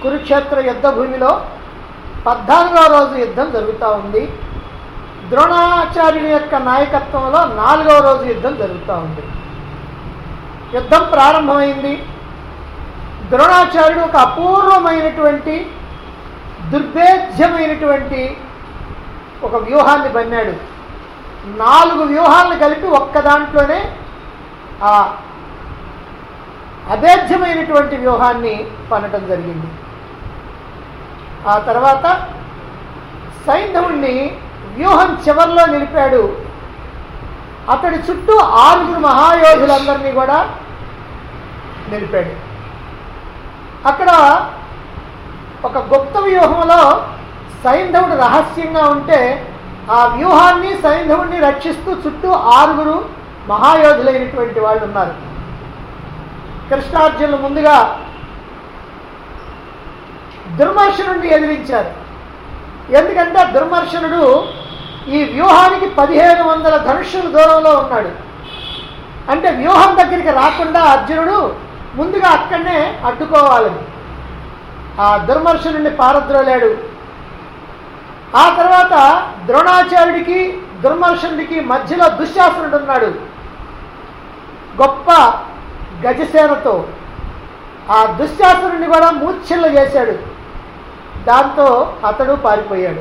కురుక్షేత్ర యుద్ధ భూమిలో పద్నాలుగవ రోజు యుద్ధం జరుగుతూ ఉంది ద్రోణాచార్యుని యొక్క నాయకత్వంలో నాలుగవ రోజు యుద్ధం జరుగుతూ ఉంది యుద్ధం ప్రారంభమైంది ద్రోణాచార్యుడు ఒక అపూర్వమైనటువంటి దుర్భేద్యమైనటువంటి ఒక వ్యూహాన్ని బన్నాడు నాలుగు వ్యూహాలను కలిపి ఒక్క దాంట్లోనే ఆ అభేద్యమైనటువంటి వ్యూహాన్ని పనటం జరిగింది ఆ తర్వాత సైంధవుణ్ణి వ్యూహం చివరిలో నిలిపాడు అతడి చుట్టూ ఆరుగురు మహాయోధులందరినీ కూడా నిలిపాడు అక్కడ ఒక గుప్త వ్యూహంలో సైంధవుడు రహస్యంగా ఉంటే ఆ వ్యూహాన్ని సైంధవుడిని రక్షిస్తూ చుట్టూ ఆరుగురు మహాయోధులైనటువంటి వాళ్ళు ఉన్నారు కృష్ణార్జునులు ముందుగా దుర్మర్శనుడిని ఎదిరించారు ఎందుకంటే దుర్మర్శనుడు ఈ వ్యూహానికి పదిహేను వందల ధనుష్యుల దూరంలో ఉన్నాడు అంటే వ్యూహం దగ్గరికి రాకుండా అర్జునుడు ముందుగా అక్కడనే అడ్డుకోవాలని ఆ దుర్మర్శనుడిని పారద్రోలాడు ఆ తర్వాత ద్రోణాచార్యుడికి దుర్మర్శనుడికి మధ్యలో దుశ్శాసనుడు ఉన్నాడు గొప్ప గజసేనతో ఆ దుశ్శాసనుడిని కూడా మూర్ఛిల్ల చేశాడు దాంతో అతడు పారిపోయాడు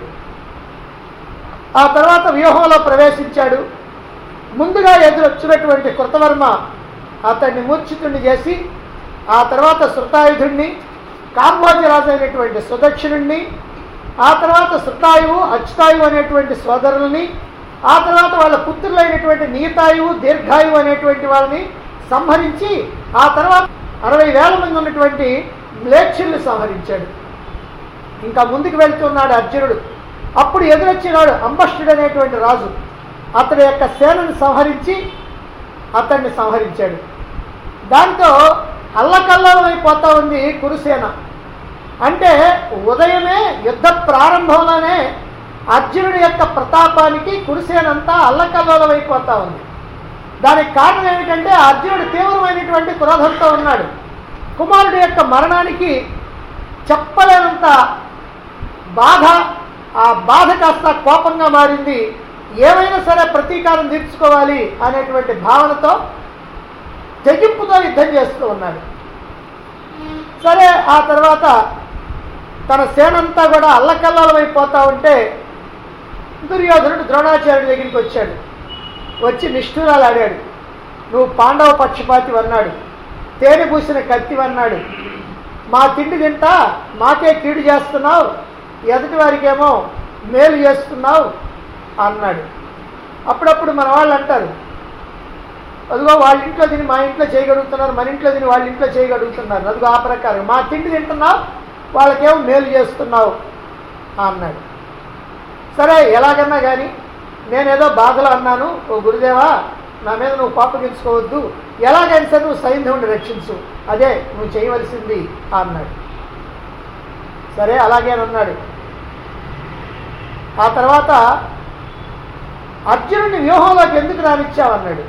ఆ తర్వాత వ్యూహంలో ప్రవేశించాడు ముందుగా ఎదురొచ్చినటువంటి కృతవర్మ అతన్ని మూర్ఛితుణ్ణి చేసి ఆ తర్వాత శృతాయుధుణ్ణి కాంబోజరాజు అయినటువంటి సుదక్షిణుణ్ణి ఆ తర్వాత శృతాయువు అచ్యుతాయువు అనేటువంటి సోదరుల్ని ఆ తర్వాత వాళ్ళ పుత్రులైనటువంటి నీతాయువు దీర్ఘాయువు అనేటువంటి వాళ్ళని సంహరించి ఆ తర్వాత అరవై వేల మంది ఉన్నటువంటి మ్లేచ్చుల్ని సంహరించాడు ఇంకా ముందుకు వెళ్తున్నాడు అర్జునుడు అప్పుడు ఎదురొచ్చినాడు అంబష్టుడు అనేటువంటి రాజు అతడి యొక్క సేనను సంహరించి అతన్ని సంహరించాడు దాంతో అల్లకల్లోలమైపోతా ఉంది కురుసేన అంటే ఉదయమే యుద్ధ ప్రారంభంలోనే అర్జునుడి యొక్క ప్రతాపానికి కురుసేనంతా అల్లకల్లోలమైపోతా ఉంది దానికి కారణం ఏమిటంటే అర్జునుడు తీవ్రమైనటువంటి క్రోధంతో ఉన్నాడు కుమారుడి యొక్క మరణానికి చెప్పలేనంత బాధ ఆ బాధ కాస్త కోపంగా మారింది ఏమైనా సరే ప్రతీకారం తీర్చుకోవాలి అనేటువంటి భావనతో తెగింపుతో యుద్ధం చేస్తూ ఉన్నాడు సరే ఆ తర్వాత తన సేనంతా కూడా అల్లకల్లోలమైపోతా ఉంటే దుర్యోధనుడు ద్రోణాచార్యుడి దగ్గరికి వచ్చాడు వచ్చి నిష్ఠురాలు ఆడాడు నువ్వు పాండవ పక్షపాతి అన్నాడు తేనె పూసిన కత్తి అన్నాడు మా తిండి తింటా మాకే కీడు చేస్తున్నావు ఎదుటి వారికేమో మేలు చేస్తున్నావు అన్నాడు అప్పుడప్పుడు మన వాళ్ళు అంటారు అదిగో వాళ్ళ ఇంట్లో తిని మా ఇంట్లో చేయగలుగుతున్నారు మన ఇంట్లో తిని వాళ్ళ ఇంట్లో చేయగలుగుతున్నారు అదిగో ఆ ప్రకారం మా తిండి తింటున్నావు వాళ్ళకేమో మేలు చేస్తున్నావు అన్నాడు సరే ఎలాగన్నా కానీ నేనేదో బాధలో అన్నాను ఓ గురుదేవా నా మీద నువ్వు కోపగించుకోవద్దు ఎలాగైనా సరే నువ్వు సైన్యుడిని రక్షించు అదే నువ్వు చేయవలసింది అన్నాడు సరే అలాగే అన్నాడు ఆ తర్వాత అర్జునుడిని వ్యూహంలోకి ఎందుకు రానిచ్చావన్నాడు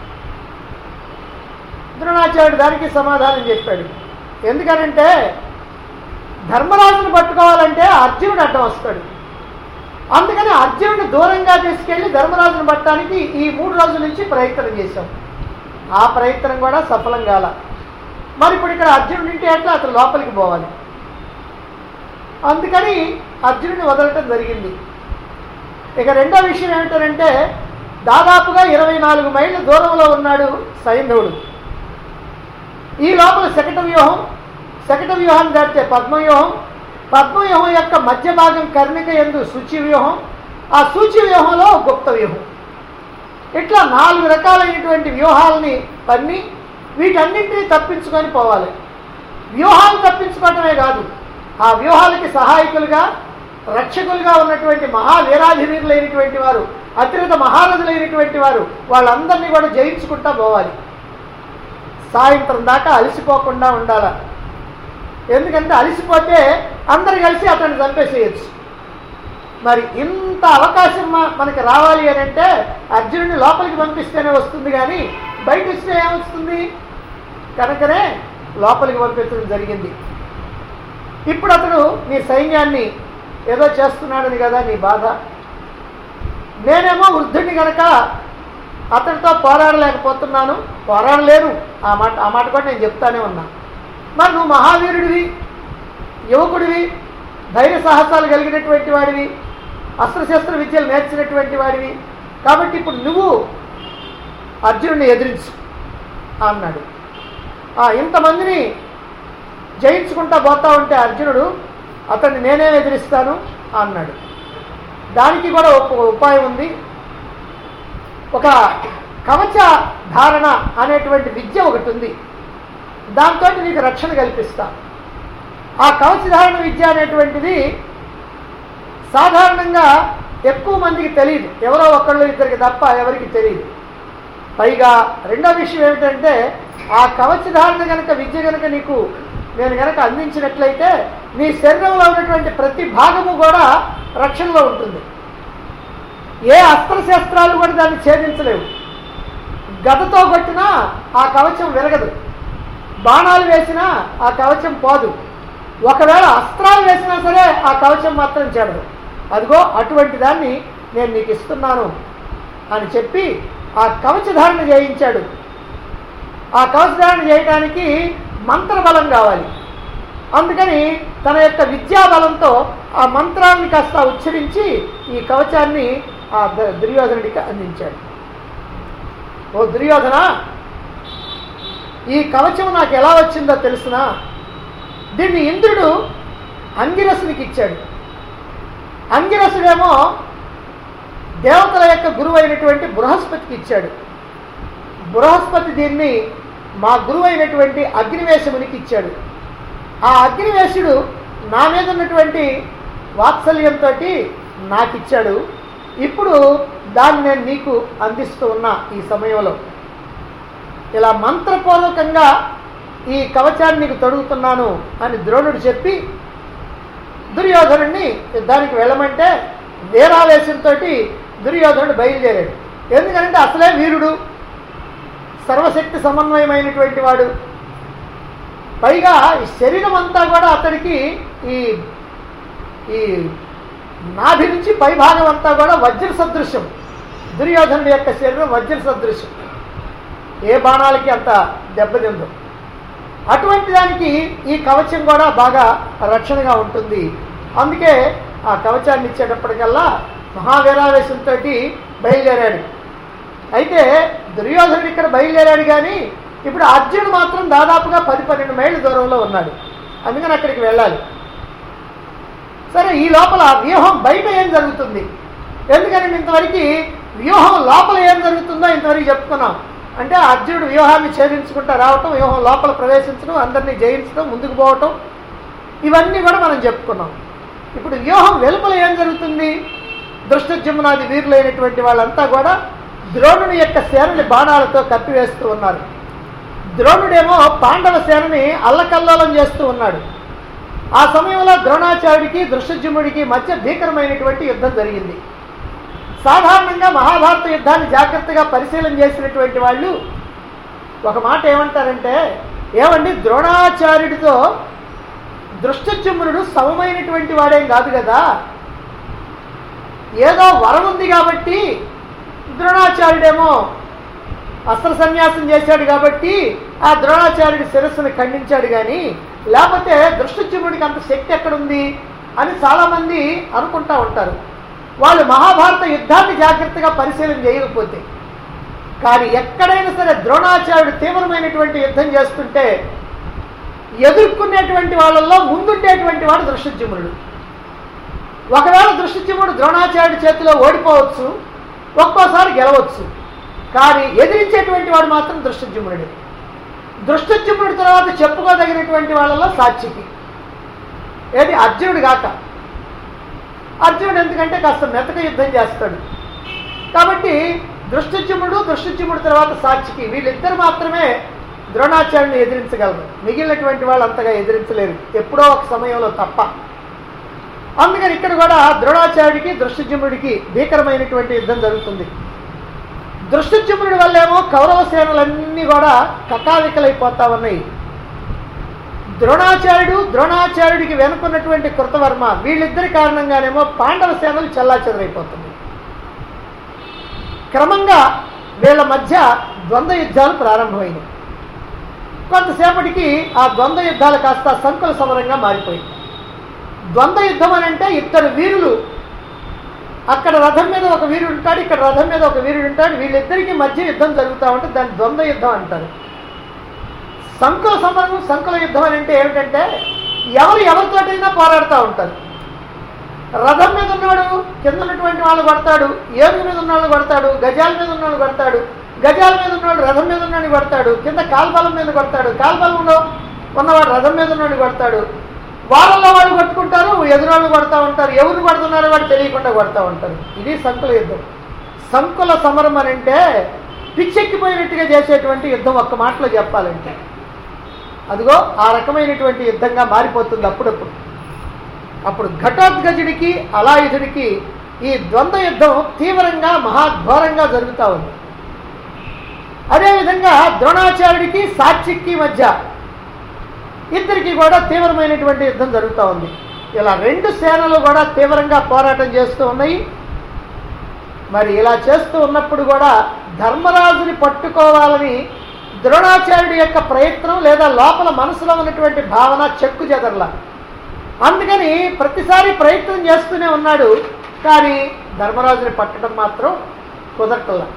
ద్రోణాచార్యుడు దానికి సమాధానం చెప్పాడు ఎందుకనంటే ధర్మరాజును పట్టుకోవాలంటే అర్జునుడు అడ్డం వస్తాడు అందుకని అర్జునుడిని దూరంగా తీసుకెళ్లి ధర్మరాజును పట్టడానికి ఈ మూడు రోజుల నుంచి ప్రయత్నం చేశాం ఆ ప్రయత్నం కూడా సఫలం కాల మరి ఇప్పుడు ఇక్కడ అర్జునుడి ఇంటి ఎట్లా అతను లోపలికి పోవాలి అందుకని అర్జునుడిని వదలటం జరిగింది ఇక రెండో విషయం ఏమిటంటే దాదాపుగా ఇరవై నాలుగు మైళ్ళ దూరంలో ఉన్నాడు సైంధవుడు ఈ లోపల శకట వ్యూహం శకట వ్యూహాన్ని దాటితే పద్మవ్యూహం పద్మవ్యూహం యొక్క మధ్య భాగం కర్ణిక ఎందు సూచి వ్యూహం ఆ సూచి వ్యూహంలో గుప్త వ్యూహం ఇట్లా నాలుగు రకాలైనటువంటి వ్యూహాలని పన్ని వీటన్నింటినీ తప్పించుకొని పోవాలి వ్యూహాలు తప్పించుకోవటమే కాదు ఆ వ్యూహాలకి సహాయకులుగా రక్షకులుగా ఉన్నటువంటి మహావీరాధివీరులైనటువంటి వారు అతిరిత మహారథులైనటువంటి వారు వాళ్ళందరినీ కూడా జయించుకుంటా పోవాలి సాయంత్రం దాకా అలసిపోకుండా ఉండాల ఎందుకంటే అలసిపోతే అందరు కలిసి అతన్ని చంపేసేయచ్చు మరి ఇంత అవకాశం మ- మనకి రావాలి అని అంటే అర్జునుడిని లోపలికి పంపిస్తేనే వస్తుంది కానీ బయట వస్తే ఏమొస్తుంది కనుకనే లోపలికి పంపించడం జరిగింది ఇప్పుడు అతడు నీ సైన్యాన్ని ఏదో చేస్తున్నాడని కదా నీ బాధ నేనేమో వృద్ధుడిని గనక అతనితో పోరాడలేకపోతున్నాను పోరాడలేను ఆ మాట ఆ మాట కూడా నేను చెప్తానే ఉన్నా మరి నువ్వు మహావీరుడివి యువకుడివి ధైర్య సాహసాలు కలిగినటువంటి వాడివి అస్త్రశస్త్ర విద్యలు నేర్చినటువంటి వాడివి కాబట్టి ఇప్పుడు నువ్వు అర్జునుడిని ఎదిరించు అన్నాడు ఆ, ఇంతమందిని జయించుకుంటా పోతా ఉంటే అర్జునుడు అతన్ని నేనే ఎదిరిస్తాను అన్నాడు దానికి కూడా ఒక ఉపాయం ఉంది ఒక కవచ ధారణ అనేటువంటి విద్య ఒకటి ఉంది దాంతో నీకు రక్షణ కల్పిస్తా ఆ కవచ ధారణ విద్య అనేటువంటిది సాధారణంగా ఎక్కువ మందికి తెలియదు ఎవరో ఒకళ్ళు ఇద్దరికి తప్ప ఎవరికి తెలియదు పైగా రెండో విషయం ఏమిటంటే ఆ కవచ ధారణ కనుక విద్య కనుక నీకు నేను కనుక అందించినట్లయితే నీ శరీరంలో ఉన్నటువంటి ప్రతి భాగము కూడా రక్షణలో ఉంటుంది ఏ అస్త్రశస్త్రాలు కూడా దాన్ని ఛేదించలేవు గదతో కొట్టినా ఆ కవచం విరగదు బాణాలు వేసినా ఆ కవచం పోదు ఒకవేళ అస్త్రాలు వేసినా సరే ఆ కవచం మాత్రం చెడదు అదిగో అటువంటి దాన్ని నేను నీకు ఇస్తున్నాను అని చెప్పి ఆ కవచధారణ చేయించాడు ఆ కవచధారణ చేయడానికి మంత్రబలం కావాలి అందుకని తన యొక్క విద్యాబలంతో ఆ మంత్రాన్ని కాస్త ఉచ్చరించి ఈ కవచాన్ని ఆ ద- దుర్యోధనుడికి అందించాడు ఓ దుర్యోధన ఈ కవచం నాకు ఎలా వచ్చిందో తెలుసునా దీన్ని ఇంద్రుడు అంగిరసునికి ఇచ్చాడు అంగిరసుడేమో దేవతల యొక్క గురువు అయినటువంటి బృహస్పతికి ఇచ్చాడు బృహస్పతి దీన్ని మా గురువు అయినటువంటి అగ్నివేశమునికి ఇచ్చాడు ఆ అగ్నివేశుడు నా మీద ఉన్నటువంటి వాత్సల్యంతో నాకు ఇచ్చాడు ఇప్పుడు దాన్ని నేను నీకు అందిస్తూ ఉన్నా ఈ సమయంలో ఇలా మంత్రపూర్వకంగా ఈ కవచాన్ని నీకు తొడుగుతున్నాను అని ద్రోణుడు చెప్పి దుర్యోధనుడిని యుద్ధానికి వెళ్ళమంటే వీరావేశంతో దుర్యోధనుడు బయలుదేరాడు ఎందుకంటే అసలే వీరుడు సర్వశక్తి సమన్వయమైనటువంటి వాడు పైగా ఈ శరీరం అంతా కూడా అతడికి ఈ ఈ నాభి నుంచి పైభాగం అంతా కూడా వజ్ర సదృశ్యం దుర్యోధనుడి యొక్క శరీరం వజ్ర సదృశ్యం ఏ బాణాలకి అంత దెబ్బతిందో అటువంటి దానికి ఈ కవచం కూడా బాగా రక్షణగా ఉంటుంది అందుకే ఆ కవచాన్ని ఇచ్చేటప్పటికల్లా మహావీరావేశంతో బయలుదేరాడు అయితే దుర్యోధనుడు ఇక్కడ బయలుదేరాడు కానీ ఇప్పుడు అర్జునుడు మాత్రం దాదాపుగా పది పన్నెండు మైళ్ళ దూరంలో ఉన్నాడు అందుకని అక్కడికి వెళ్ళాలి సరే ఈ లోపల వ్యూహం బయట ఏం జరుగుతుంది ఎందుకని ఇంతవరకు వ్యూహం లోపల ఏం జరుగుతుందో ఇంతవరకు చెప్పుకున్నాం అంటే అర్జునుడు వ్యూహాన్ని ఛేదించుకుంటా రావటం వ్యూహం లోపల ప్రవేశించడం అందరినీ జయించడం ముందుకు పోవటం ఇవన్నీ కూడా మనం చెప్పుకున్నాం ఇప్పుడు వ్యూహం వెలుపల ఏం జరుగుతుంది దృష్టజమునాది వీరులైనటువంటి వాళ్ళంతా కూడా ద్రోణుని యొక్క సేనని బాణాలతో కప్పివేస్తూ ఉన్నారు ద్రోణుడేమో పాండవ సేనని అల్లకల్లోలం చేస్తూ ఉన్నాడు ఆ సమయంలో ద్రోణాచార్యుడికి దృష్టజుముడికి మధ్య భీకరమైనటువంటి యుద్ధం జరిగింది సాధారణంగా మహాభారత యుద్ధాన్ని జాగ్రత్తగా పరిశీలన చేసినటువంటి వాళ్ళు ఒక మాట ఏమంటారంటే ఏమండి ద్రోణాచార్యుడితో దృష్టజుమ్నుడు సమమైనటువంటి వాడేం కాదు కదా ఏదో వరం ఉంది కాబట్టి ద్రోణాచార్యుడేమో అస్త్ర సన్యాసం చేశాడు కాబట్టి ఆ ద్రోణాచార్యుడి శిరస్సును ఖండించాడు కానీ లేకపోతే దృష్టజుమ్నుడికి అంత శక్తి ఎక్కడుంది అని చాలామంది అనుకుంటా ఉంటారు వాళ్ళు మహాభారత యుద్ధాన్ని జాగ్రత్తగా పరిశీలన చేయకపోతే కానీ ఎక్కడైనా సరే ద్రోణాచార్యుడు తీవ్రమైనటువంటి యుద్ధం చేస్తుంటే ఎదుర్కొనేటువంటి వాళ్ళల్లో ముందుండేటువంటి వాడు దృష్టజుమ్నుడు ఒకవేళ దృష్టజుమ్నుడు ద్రోణాచార్యుడి చేతిలో ఓడిపోవచ్చు ఒక్కోసారి గెలవచ్చు కానీ ఎదిరించేటువంటి వాడు మాత్రం దృష్టజుమ్నుడే దృష్టజుమ్నుడి తర్వాత చెప్పుకోదగినటువంటి వాళ్ళలో సాక్షికి ఏది అర్జునుడు కాక అర్జునుడు ఎందుకంటే కాస్త మెతక యుద్ధం చేస్తాడు కాబట్టి దృష్టజ్యుముడు దృష్టజ్యుముడు తర్వాత సాక్షికి వీళ్ళిద్దరు మాత్రమే ద్రోణాచార్యుని ఎదిరించగలరు మిగిలినటువంటి వాళ్ళు అంతగా ఎదిరించలేరు ఎప్పుడో ఒక సమయంలో తప్ప అందుకని ఇక్కడ కూడా ద్రోణాచార్యుడికి దృష్టజ్యుముడికి భీకరమైనటువంటి యుద్ధం జరుగుతుంది దృష్టజ్యుముడి వల్లేమో కౌరవ సేనలన్నీ కూడా కకావికలైపోతా ఉన్నాయి ద్రోణాచార్యుడు ద్రోణాచార్యుడికి వెనుకున్నటువంటి కృతవర్మ వీళ్ళిద్దరి కారణంగానేమో పాండవ సేనలు చెల్లాచెదరైపోతుంది క్రమంగా వీళ్ళ మధ్య ద్వంద్వ యుద్ధాలు ప్రారంభమైనవి కొంతసేపటికి ఆ ద్వంద్వ యుద్ధాలు కాస్త సంకుల సమరంగా మారిపోయింది ద్వంద్వ యుద్ధం అని అంటే ఇద్దరు వీరులు అక్కడ రథం మీద ఒక వీరుడు ఉంటాడు ఇక్కడ రథం మీద ఒక వీరుడు ఉంటాడు వీళ్ళిద్దరికి మధ్య యుద్ధం జరుగుతూ ఉంటే దాన్ని ద్వంద్వ యుద్ధం అంటారు సంకుల సమరం సంకుల యుద్ధం అని అంటే ఏమిటంటే ఎవరు ఎవరితోటైనా పోరాడుతూ ఉంటారు రథం మీద ఉన్నవాడు కింద ఉన్నటువంటి వాళ్ళు కొడతాడు ఏనుగు మీద ఉన్నవాళ్ళు కొడతాడు గజాల మీద ఉన్నవాళ్ళు కొడతాడు గజాల మీద ఉన్నవాడు రథం మీద ఉన్నవాడిని కొడతాడు కింద కాల్బలం మీద కొడతాడు కాల్బలంలో ఉన్నవాడు రథం మీద ఉన్నవాడిని కొడతాడు వాళ్ళల్లో వాళ్ళు కొట్టుకుంటారు ఎదురోళ్ళు కొడతా ఉంటారు ఎవరు కొడుతున్నారో వాడు తెలియకుండా కొడతా ఉంటారు ఇది సంకుల యుద్ధం సంకుల సమరం అని అంటే పిచ్చెక్కిపోయినట్టుగా చేసేటువంటి యుద్ధం ఒక్క మాటలో చెప్పాలంటే అదిగో ఆ రకమైనటువంటి యుద్ధంగా మారిపోతుంది అప్పుడప్పుడు అప్పుడు ఘటోద్గజుడికి అలాయుధుడికి ఈ ద్వంద్వ యుద్ధం తీవ్రంగా మహాఘోరంగా జరుగుతూ ఉంది అదేవిధంగా ద్రోణాచార్యుడికి సాత్విక్కి మధ్య ఇద్దరికి కూడా తీవ్రమైనటువంటి యుద్ధం జరుగుతూ ఉంది ఇలా రెండు సేనలు కూడా తీవ్రంగా పోరాటం చేస్తూ ఉన్నాయి మరి ఇలా చేస్తూ ఉన్నప్పుడు కూడా ధర్మరాజుని పట్టుకోవాలని ద్రోణాచార్యుడి యొక్క ప్రయత్నం లేదా లోపల మనసులో ఉన్నటువంటి భావన చెక్కు చెదరలా అందుకని ప్రతిసారి ప్రయత్నం చేస్తూనే ఉన్నాడు కానీ ధర్మరాజుని పట్టడం మాత్రం కుదరటల్లా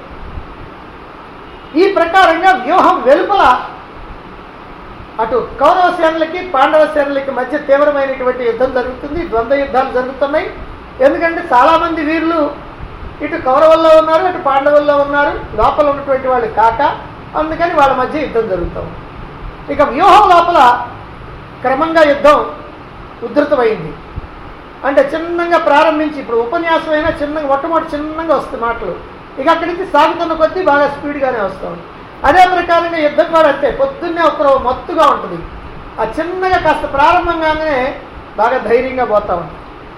ఈ ప్రకారంగా వ్యూహం వెలుపల అటు కౌరవ సేనలకి పాండవ సేనలకి మధ్య తీవ్రమైనటువంటి యుద్ధం జరుగుతుంది ద్వంద్వ యుద్ధాలు జరుగుతున్నాయి ఎందుకంటే చాలామంది వీరులు ఇటు కౌరవుల్లో ఉన్నారు ఇటు పాండవుల్లో ఉన్నారు లోపల ఉన్నటువంటి వాళ్ళు కాక అందుకని వాళ్ళ మధ్య యుద్ధం జరుగుతాం ఇక వ్యూహం లోపల క్రమంగా యుద్ధం ఉధృతమైంది అంటే చిన్నగా ప్రారంభించి ఇప్పుడు ఉపన్యాసం అయినా చిన్నగా మొట్టమొదటి చిన్నగా వస్తాయి మాటలు ఇక అక్కడి నుంచి సాగుతున్న కొద్దీ బాగా స్పీడ్గానే వస్తాం అదే ప్రకారంగా యుద్ధం కూడా అంతే పొద్దున్నే ఒక మత్తుగా ఉంటుంది ఆ చిన్నగా కాస్త ప్రారంభంగానే బాగా ధైర్యంగా పోతా ఉంటుంది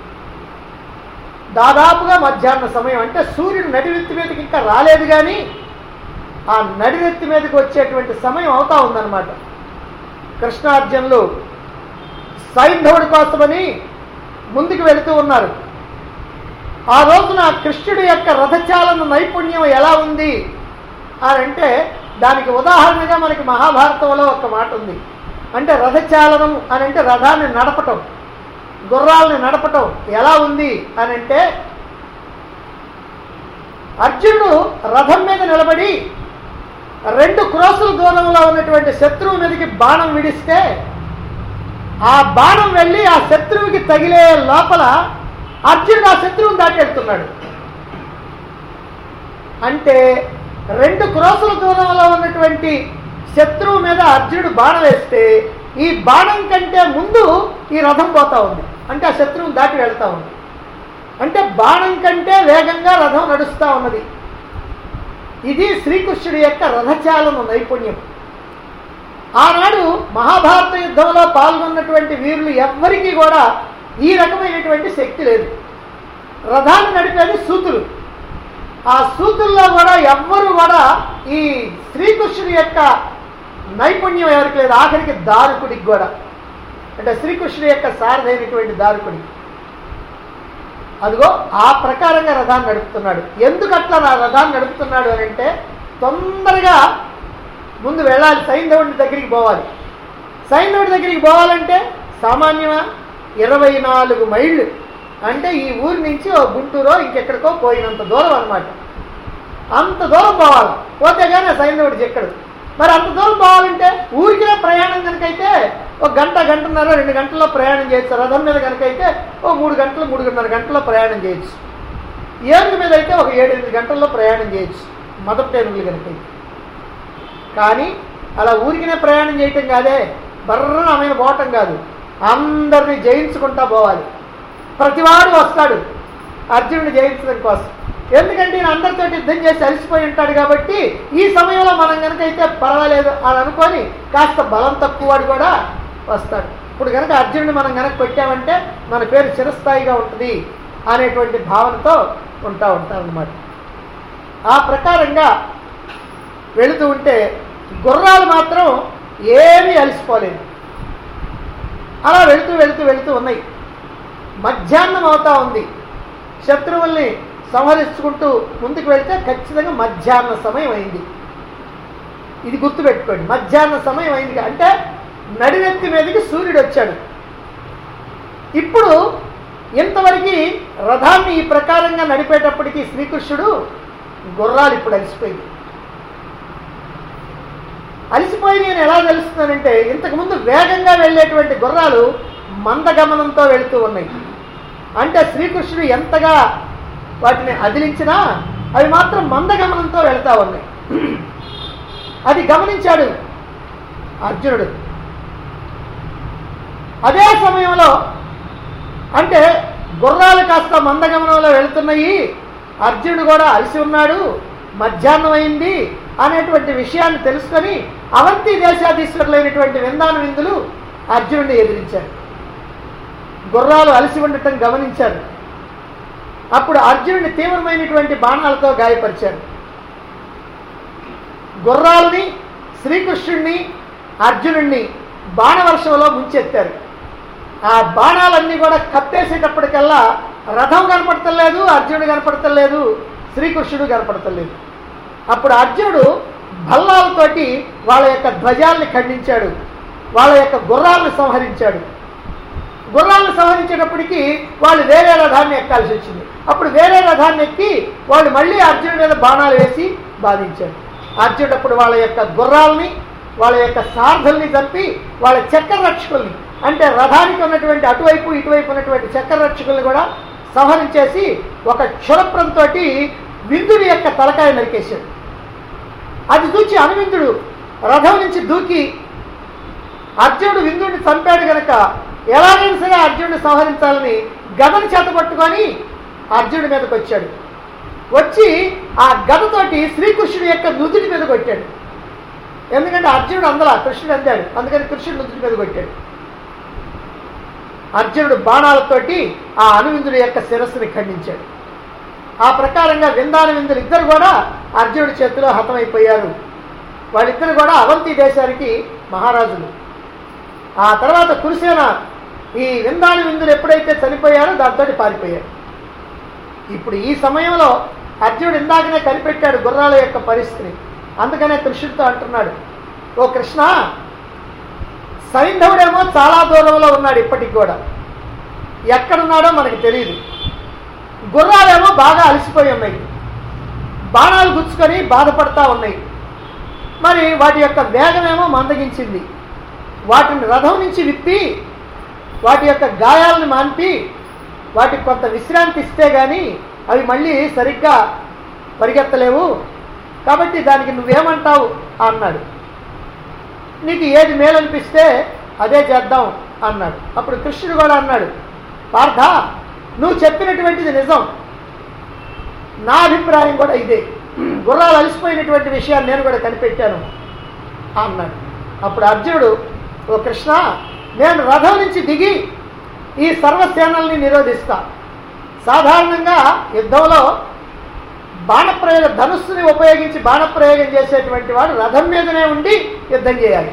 దాదాపుగా మధ్యాహ్న సమయం అంటే సూర్యుడు నడివెత్తి మీదకి ఇంకా రాలేదు కానీ ఆ నడివెత్తి మీదకి వచ్చేటువంటి సమయం అవుతా ఉందన్నమాట కృష్ణార్జునులు సైంధవుడి కోసమని ముందుకు వెళుతూ ఉన్నారు ఆ రోజున కృష్ణుడి యొక్క రథచాలన నైపుణ్యం ఎలా ఉంది అని అంటే దానికి ఉదాహరణగా మనకి మహాభారతంలో ఒక మాట ఉంది అంటే రథచాలనం అని అంటే రథాన్ని నడపటం గుర్రాలని నడపటం ఎలా ఉంది అని అంటే అర్జునుడు రథం మీద నిలబడి రెండు క్రోసుల దూరంలో ఉన్నటువంటి శత్రువు మీదకి బాణం విడిస్తే ఆ బాణం వెళ్ళి ఆ శత్రువుకి తగిలే లోపల అర్జునుడు ఆ శత్రువుని దాటెడుతున్నాడు అంటే రెండు క్రోసుల దూరంలో ఉన్నటువంటి శత్రువు మీద అర్జునుడు బాణం వేస్తే ఈ బాణం కంటే ముందు ఈ రథం పోతా ఉంది అంటే ఆ శత్రువుని దాటి వెళ్తా ఉంది అంటే బాణం కంటే వేగంగా రథం నడుస్తూ ఉన్నది ఇది శ్రీకృష్ణుడి యొక్క రథచాలన నైపుణ్యం ఆనాడు మహాభారత యుద్ధంలో పాల్గొన్నటువంటి వీరులు ఎవ్వరికీ కూడా ఈ రకమైనటువంటి శక్తి లేదు రథాన్ని నడిపేది సూతులు ఆ సూతుల్లో కూడా ఎవ్వరు కూడా ఈ శ్రీకృష్ణుడి యొక్క నైపుణ్యం ఎవరికి లేదు ఆఖరికి దారుకుడికి కూడా అంటే శ్రీకృష్ణుడి యొక్క సారథైనటువంటి దారుకుడి అదిగో ఆ ప్రకారంగా రథాన్ని నడుపుతున్నాడు ఎందుకు అట్లా నా రథాన్ని నడుపుతున్నాడు అని అంటే తొందరగా ముందు వెళ్ళాలి సైంధవుడి దగ్గరికి పోవాలి సైంధవుడి దగ్గరికి పోవాలంటే సామాన్యమా ఇరవై నాలుగు మైళ్ళు అంటే ఈ ఊరి నుంచి ఓ గుంటూరో ఇంకెక్కడికో పోయినంత దూరం అనమాట అంత దూరం పోవాలి పోతే కానీ ఆ సైంధవుడు చెక్కడు మరి అంత దూరం పోవాలంటే ఊరికే ప్రయాణం కనుకైతే ఒక గంట గంటన్నర రెండు గంటల్లో ప్రయాణం చేయొచ్చు రథం మీద కనుకైతే ఓ మూడు గంటలు మూడున్నర గంటల్లో ప్రయాణం చేయొచ్చు ఏనుగు మీద అయితే ఒక ఏడెనిమిది గంటల్లో ప్రయాణం చేయొచ్చు మొదటి ఏనుగులు కనుకైతే కానీ అలా ఊరికినే ప్రయాణం చేయటం కాదే బర్రన ఆమెను పోవటం కాదు అందరినీ జయించుకుంటా పోవాలి ప్రతివాడు వస్తాడు అర్జునుడిని జయించడం కోసం ఎందుకంటే ఈయన అందరితో యుద్ధం చేసి అలసిపోయి ఉంటాడు కాబట్టి ఈ సమయంలో మనం కనుక అయితే పర్వాలేదు అని అనుకొని కాస్త బలం తక్కువవాడు కూడా వస్తాడు ఇప్పుడు కనుక అర్జునుడిని మనం కనుక పెట్టామంటే మన పేరు చిరస్థాయిగా ఉంటుంది అనేటువంటి భావనతో ఉంటా ఉంటారనమాట ఆ ప్రకారంగా వెళుతూ ఉంటే గుర్రాలు మాత్రం ఏమీ అలసిపోలేదు అలా వెళుతూ వెళుతూ వెళుతూ ఉన్నాయి మధ్యాహ్నం అవుతా ఉంది శత్రువుల్ని సంహరించుకుంటూ ముందుకు వెళితే ఖచ్చితంగా మధ్యాహ్న సమయం అయింది ఇది గుర్తుపెట్టుకోండి మధ్యాహ్న సమయం అయింది అంటే నడినెత్తి మీదకి సూర్యుడు వచ్చాడు ఇప్పుడు ఇంతవరకు రథాన్ని ఈ ప్రకారంగా నడిపేటప్పటికీ శ్రీకృష్ణుడు గుర్రాలు ఇప్పుడు అలసిపోయింది అలసిపోయి నేను ఎలా తెలుస్తున్నానంటే ఇంతకుముందు వేగంగా వెళ్ళేటువంటి గుర్రాలు మందగమనంతో వెళుతూ ఉన్నాయి అంటే శ్రీకృష్ణుడు ఎంతగా వాటిని అదిలించినా అవి మాత్రం మందగమనంతో వెళ్తా ఉన్నాయి అది గమనించాడు అర్జునుడు అదే సమయంలో అంటే గుర్రాలు కాస్త మందగమనంలో వెళుతున్నాయి అర్జునుడు కూడా అలసి ఉన్నాడు మధ్యాహ్నం అయింది అనేటువంటి విషయాన్ని తెలుసుకొని అవంతి దేశాధీశ్వరులైనటువంటి విందాన విందులు అర్జునుడిని ఎదిరించారు గుర్రాలు అలసి ఉండటం గమనించారు అప్పుడు అర్జునుడిని తీవ్రమైనటువంటి బాణాలతో గాయపరిచారు గుర్రాలని శ్రీకృష్ణుణ్ణి అర్జునుణ్ణి బాణవర్షంలో ముంచెత్తారు ఆ బాణాలన్నీ కూడా కప్పేసేటప్పటికల్లా రథం కనపడతలేదు అర్జునుడు కనపడతలేదు శ్రీకృష్ణుడు కనపడతలేదు అప్పుడు అర్జునుడు భల్లాలతోటి వాళ్ళ యొక్క ధ్వజాల్ని ఖండించాడు వాళ్ళ యొక్క గుర్రాలను సంహరించాడు గుర్రాలను సంహరించేటప్పటికి వాళ్ళు వేరే రథాన్ని ఎక్కాల్సి వచ్చింది అప్పుడు వేరే రథాన్ని ఎక్కి వాళ్ళు మళ్ళీ అర్జునుడి మీద బాణాలు వేసి బాధించారు అర్జునుడు అప్పుడు వాళ్ళ యొక్క గుర్రాలని వాళ్ళ యొక్క సార్థుల్ని చంపి వాళ్ళ చక్ర రక్షకుల్ని అంటే రథానికి ఉన్నటువంటి అటువైపు ఇటువైపు ఉన్నటువంటి చక్ర రక్షకుల్ని కూడా సంహరించేసి ఒక క్షురప్రంతో విందుడి యొక్క తలకాయ నరికేశాడు అది చూచి అనువిందుడు రథం నుంచి దూకి అర్జునుడు విందుడిని చంపాడు గనక ఎలాగైనా సరే అర్జునుడిని సంహరించాలని గదను చేత పట్టుకొని అర్జునుడి మీదకి వచ్చాడు వచ్చి ఆ గదతోటి శ్రీకృష్ణుడి యొక్క నుదుటి మీద కొట్టాడు ఎందుకంటే అర్జునుడు అందలా కృష్ణుడు అందాడు అందుకని కృష్ణుడు నుదుటి మీద కొట్టాడు అర్జునుడు బాణాలతోటి ఆ అనువిందుడి యొక్క శిరస్సుని ఖండించాడు ఆ ప్రకారంగా విందాన విందులు ఇద్దరు కూడా అర్జునుడి చేతిలో హతమైపోయారు వాళ్ళిద్దరు కూడా అవంతి దేశానికి మహారాజులు ఆ తర్వాత కురుసేన ఈ విందాన విందులు ఎప్పుడైతే చనిపోయారో దాంతో పారిపోయారు ఇప్పుడు ఈ సమయంలో అర్జునుడు ఇందాకనే కనిపెట్టాడు గుర్రాల యొక్క పరిస్థితిని అందుకనే కృష్ణుడితో అంటున్నాడు ఓ కృష్ణ సైంధవుడేమో చాలా దూరంలో ఉన్నాడు ఇప్పటికి కూడా ఎక్కడున్నాడో మనకు తెలియదు గుర్రాలేమో బాగా అలసిపోయి ఉన్నాయి బాణాలు గుచ్చుకొని బాధపడతా ఉన్నాయి మరి వాటి యొక్క వేగమేమో మందగించింది వాటిని రథం నుంచి విప్పి వాటి యొక్క గాయాలను మాన్పి వాటికి కొంత విశ్రాంతి ఇస్తే కానీ అవి మళ్ళీ సరిగ్గా పరిగెత్తలేవు కాబట్టి దానికి నువ్వేమంటావు అన్నాడు నీకు ఏది మేలనిపిస్తే అదే చేద్దాం అన్నాడు అప్పుడు కృష్ణుడు కూడా అన్నాడు పార్థ నువ్వు చెప్పినటువంటిది నిజం నా అభిప్రాయం కూడా ఇదే గుర్రాలు అలసిపోయినటువంటి విషయాన్ని నేను కూడా కనిపెట్టాను అన్నాడు అప్పుడు అర్జునుడు ఓ కృష్ణ నేను రథం నుంచి దిగి ఈ సర్వసేనల్ని నిరోధిస్తా సాధారణంగా యుద్ధంలో బాణప్రయోగ ధనుస్సుని ఉపయోగించి బాణప్రయోగం చేసేటువంటి వాడు రథం మీదనే ఉండి యుద్ధం చేయాలి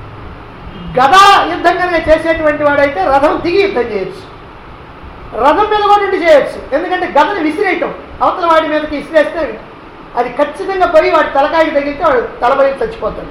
గదా యుద్ధం కనుక చేసేటువంటి వాడైతే రథం దిగి యుద్ధం చేయొచ్చు రథం మీద కూడా ఉండి చేయొచ్చు ఎందుకంటే గదని విసిరేయటం అవతల వాడి మీదకి విసిరేస్తే అది ఖచ్చితంగా పోయి వాడి తలకాయకి తగిలితే వాడు తలబడి చచ్చిపోతాడు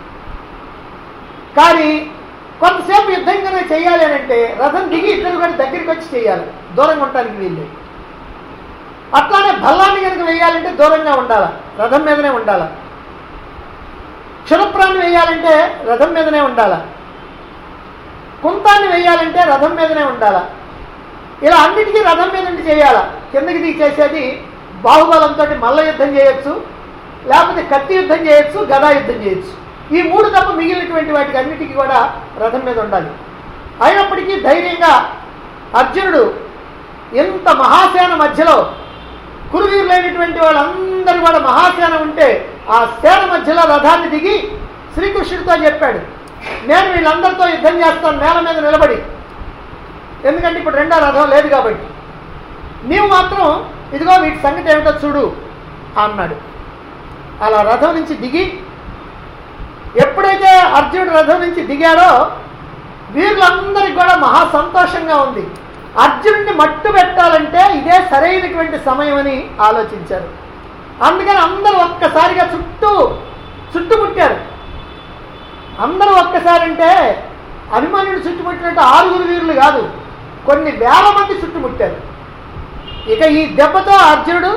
కానీ కొంతసేపు యుద్ధం కనుక చేయాలి అని అంటే రథం దిగి ఇద్దరు కూడా దగ్గరికి వచ్చి చేయాలి దూరంగా ఉండటానికి వీళ్ళు అట్లానే భల్లాన్ని కనుక వేయాలంటే దూరంగా ఉండాలి రథం మీదనే ఉండాలి క్షురప్రాన్ని వేయాలంటే రథం మీదనే ఉండాలి కుంతాన్ని వేయాలంటే రథం మీదనే ఉండాలి ఇలా అన్నిటికీ రథం మీద ఉండి చేయాలా కిందకి దిగి చేసేది బాహుబలంతో మల్ల యుద్ధం చేయొచ్చు లేకపోతే కత్తి యుద్ధం చేయొచ్చు గదా యుద్ధం చేయొచ్చు ఈ మూడు తప్ప మిగిలినటువంటి వాటికి అన్నిటికీ కూడా రథం మీద ఉండాలి అయినప్పటికీ ధైర్యంగా అర్జునుడు ఎంత మహాసేన మధ్యలో కురువీరులైనటువంటి వాళ్ళందరూ కూడా మహాసేన ఉంటే ఆ సేన మధ్యలో రథాన్ని దిగి శ్రీకృష్ణుడితో చెప్పాడు నేను వీళ్ళందరితో యుద్ధం చేస్తాను నేల మీద నిలబడి ఎందుకంటే ఇప్పుడు రెండో రథం లేదు కాబట్టి నీవు మాత్రం ఇదిగో వీటి సంగతి ఏమిటో చూడు అన్నాడు అలా రథం నుంచి దిగి ఎప్పుడైతే అర్జునుడు రథం నుంచి దిగాడో వీరులందరికీ కూడా మహా సంతోషంగా ఉంది అర్జునుడిని మట్టు పెట్టాలంటే ఇదే సరైనటువంటి సమయం అని ఆలోచించారు అందుకని అందరూ ఒక్కసారిగా చుట్టూ చుట్టుముట్టారు అందరూ ఒక్కసారి అంటే అభిమన్యుడు చుట్టుముట్టినట్టు ఆరుగురు వీరులు కాదు కొన్ని వేల మంది చుట్టుముట్టారు ఇక ఈ దెబ్బతో అర్జునుడు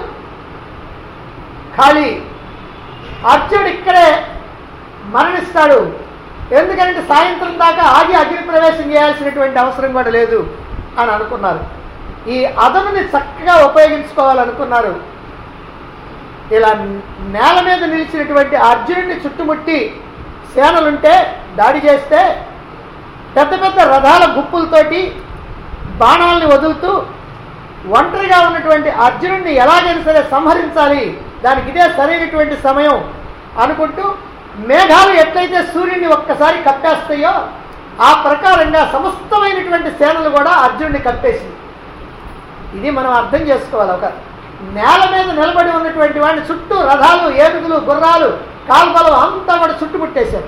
ఖాళీ అర్జునుడు ఇక్కడే మరణిస్తాడు ఎందుకంటే సాయంత్రం దాకా ఆగి అగ్ని ప్రవేశం చేయాల్సినటువంటి అవసరం కూడా లేదు అని అనుకున్నారు ఈ అదనుని చక్కగా ఉపయోగించుకోవాలనుకున్నారు ఇలా నేల మీద నిలిచినటువంటి అర్జునుడిని చుట్టుముట్టి సేనలుంటే దాడి చేస్తే పెద్ద పెద్ద రథాల గుప్పులతోటి బాణాలని వదులుతూ ఒంటరిగా ఉన్నటువంటి అర్జునుడిని ఎలాగైనా సరే సంహరించాలి దానికి ఇదే సరైనటువంటి సమయం అనుకుంటూ మేఘాలు ఎట్లయితే సూర్యుడిని ఒక్కసారి కప్పేస్తాయో ఆ ప్రకారంగా సమస్తమైనటువంటి సేనలు కూడా అర్జునుడిని కప్పేసింది ఇది మనం అర్థం చేసుకోవాలి ఒక నేల మీద నిలబడి ఉన్నటువంటి వాడిని చుట్టూ రథాలు ఏనుగులు గుర్రాలు కాల్బలం అంతా కూడా చుట్టుముట్టేశారు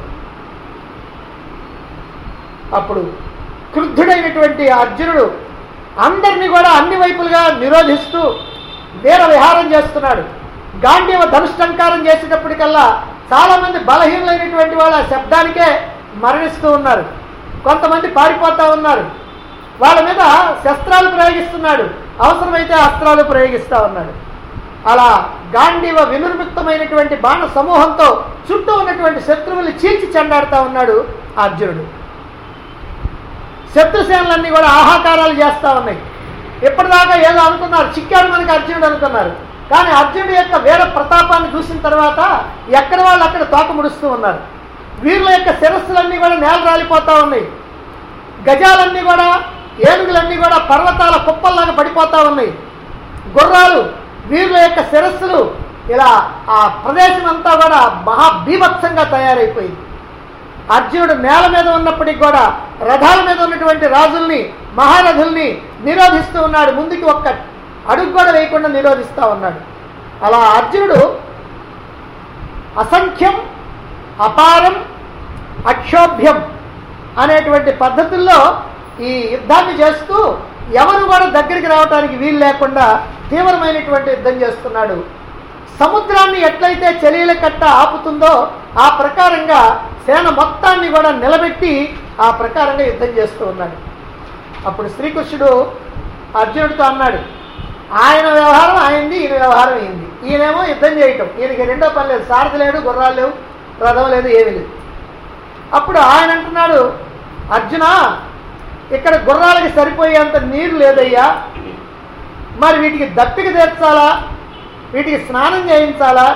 అప్పుడు క్రుద్ధుడైనటువంటి అర్జునుడు అందరినీ కూడా అన్ని వైపులుగా నిరోధిస్తూ వీర విహారం చేస్తున్నాడు గాంధీవ ధనుష్టంకారం చేసేటప్పటికల్లా చాలా మంది బలహీనులైనటువంటి వాళ్ళు ఆ శబ్దానికే మరణిస్తూ ఉన్నారు కొంతమంది పారిపోతా ఉన్నారు వాళ్ళ మీద శస్త్రాలు ప్రయోగిస్తున్నాడు అవసరమైతే అస్త్రాలు ప్రయోగిస్తూ ఉన్నాడు అలా గాంధీవ వినుర్ముక్తమైనటువంటి బాణ సమూహంతో చుట్టూ ఉన్నటువంటి శత్రువుల్ని చీల్చి చెండాడుతూ ఉన్నాడు అర్జునుడు శత్రుసేనలన్నీ కూడా ఆహాకారాలు చేస్తూ ఉన్నాయి ఇప్పటిదాకా ఏదో అనుకున్నారు చిక్కాడు మనకి అర్జునుడు అనుకున్నారు కానీ అర్జునుడి యొక్క వీర ప్రతాపాన్ని చూసిన తర్వాత ఎక్కడ వాళ్ళు అక్కడ తోక ముడుస్తూ ఉన్నారు వీరుల యొక్క శిరస్సులన్నీ కూడా నేల రాలిపోతూ ఉన్నాయి గజాలన్నీ కూడా ఏనుగులన్నీ కూడా పర్వతాల కుప్పల్లాగా పడిపోతూ ఉన్నాయి గుర్రాలు వీరుల యొక్క శిరస్సులు ఇలా ఆ ప్రదేశం అంతా కూడా మహా బీభత్సంగా తయారైపోయింది అర్జునుడు నేల మీద ఉన్నప్పటికి కూడా రథాల మీద ఉన్నటువంటి రాజుల్ని మహారథుల్ని నిరోధిస్తూ ఉన్నాడు ముందుకి ఒక్క అడుగు కూడా వేయకుండా నిరోధిస్తూ ఉన్నాడు అలా అర్జునుడు అసంఖ్యం అపారం అక్షోభ్యం అనేటువంటి పద్ధతుల్లో ఈ యుద్ధాన్ని చేస్తూ ఎవరు కూడా దగ్గరికి రావడానికి వీలు లేకుండా తీవ్రమైనటువంటి యుద్ధం చేస్తున్నాడు సముద్రాన్ని ఎట్లయితే చర్యల కట్ట ఆపుతుందో ఆ ప్రకారంగా సేన మొత్తాన్ని కూడా నిలబెట్టి ఆ ప్రకారంగా యుద్ధం చేస్తూ ఉన్నాడు అప్పుడు శ్రీకృష్ణుడు అర్జునుడితో అన్నాడు ఆయన వ్యవహారం ఆయనది ఈయన వ్యవహారం అయింది ఈయనేమో యుద్ధం చేయటం ఈయనకి రెండో పని లేదు సారథి లేడు గుర్రాలు లేవు రథం లేదు ఏమీ లేదు అప్పుడు ఆయన అంటున్నాడు అర్జున ఇక్కడ గుర్రాలకి సరిపోయేంత నీరు లేదయ్యా మరి వీటికి దప్పిక తీర్చాలా వీటికి స్నానం చేయించాలా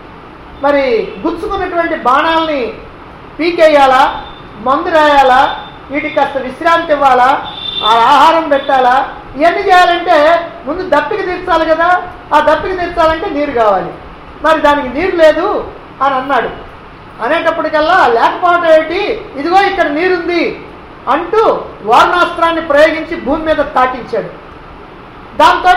మరి గుచ్చుకున్నటువంటి బాణాలని పీకేయాలా మందు రాయాలా వీటికి కాస్త విశ్రాంతి ఇవ్వాలా ఆ ఆహారం పెట్టాలా ఇవన్నీ చేయాలంటే ముందు దప్పిక తీర్చాలి కదా ఆ దప్పిక తీర్చాలంటే నీరు కావాలి మరి దానికి నీరు లేదు అని అన్నాడు అనేటప్పటికల్లా లేకపోవటం ఏంటి ఇదిగో ఇక్కడ నీరుంది అంటూ వారణాస్త్రాన్ని ప్రయోగించి భూమి మీద తాటించాడు దాంతో